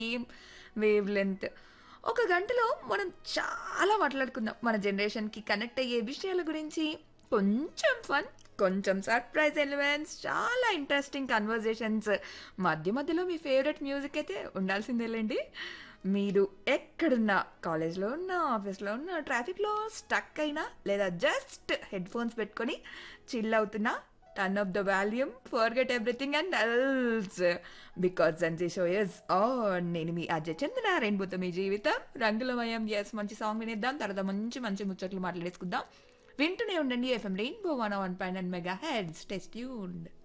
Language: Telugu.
సేమ్ వేవ్ లెంత్ ఒక గంటలో మనం చాలా మాట్లాడుకుందాం మన జనరేషన్కి కనెక్ట్ అయ్యే విషయాల గురించి కొంచెం ఫన్ కొంచెం సర్ప్రైజ్ ఎలిమెంట్స్ చాలా ఇంట్రెస్టింగ్ కన్వర్జేషన్స్ మధ్య మధ్యలో మీ ఫేవరెట్ మ్యూజిక్ అయితే ఉండాల్సిందేలేండి మీరు ఎక్కడున్నా కాలేజ్లో ఉన్నా ఆఫీస్లో ఉన్నా ట్రాఫిక్లో స్టక్ అయినా లేదా జస్ట్ హెడ్ ఫోన్స్ పెట్టుకొని చిల్ అవుతున్నా turn off the volume forget everything and else because Jhansi show is on నేను మీ అజయ్ చందన రెయిన్బోతో మీ జీవితం రంగులమయం ఎస్ మంచి సాంగ్ వినేద్దాం తర్వాత మంచి మంచి ముచ్చట్లు మాట్లాడేసుకుందాం వింటూనే ఉండండి F M rainbow one one point mega heads test tuned